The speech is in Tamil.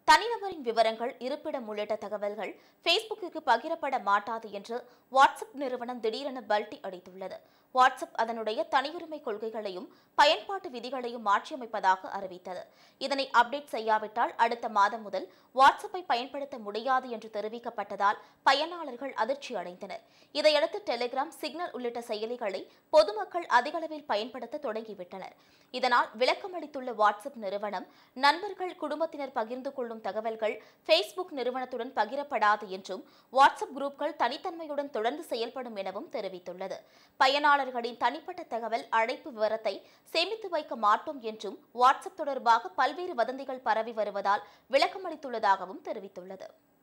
தனிநபரின் விவரங்கள் இருப்பிடம் உள்ளிட்ட தகவல்கள் ஃபேஸ்புக்கிற்கு பகிரப்பட மாட்டாது என்று வாட்ஸ்அப் நிறுவனம் திடீரென பல்டி அடித்துள்ளது வாட்ஸ்அப் அதனுடைய தனியுரிமை கொள்கைகளையும் பயன்பாட்டு விதிகளையும் மாற்றியமைப்பதாக அறிவித்தது இதனை அப்டேட் செய்யாவிட்டால் அடுத்த மாதம் முதல் வாட்ஸ்அப்பை பயன்படுத்த முடியாது என்று தெரிவிக்கப்பட்டதால் பயனாளர்கள் அதிர்ச்சி அடைந்தனர் இதையடுத்து டெலிகிராம் சிக்னல் உள்ளிட்ட செயலிகளை பொதுமக்கள் அதிகளவில் பயன்படுத்த தொடங்கிவிட்டனர் இதனால் விளக்கமளித்துள்ள வாட்ஸ்அப் நிறுவனம் நண்பர்கள் குடும்பத்தினர் பகிர்ந்து கொள்ளும் தகவல்கள் ஃபேஸ்புக் நிறுவனத்துடன் பகிரப்படாது என்றும் வாட்ஸ்அப் குரூப்கள் தனித்தன்மையுடன் தொடர்ந்து செயல்படும் எனவும் தெரிவித்துள்ளது பயனாளர்களின் தனிப்பட்ட தகவல் அழைப்பு விவரத்தை சேமித்து வைக்க மாட்டோம் என்றும் வாட்ஸ்அப் தொடர்பாக பல்வேறு வதந்திகள் பரவி வருவதால் விளக்கமளித்துள்ளதாகவும் தெரிவித்துள்ளது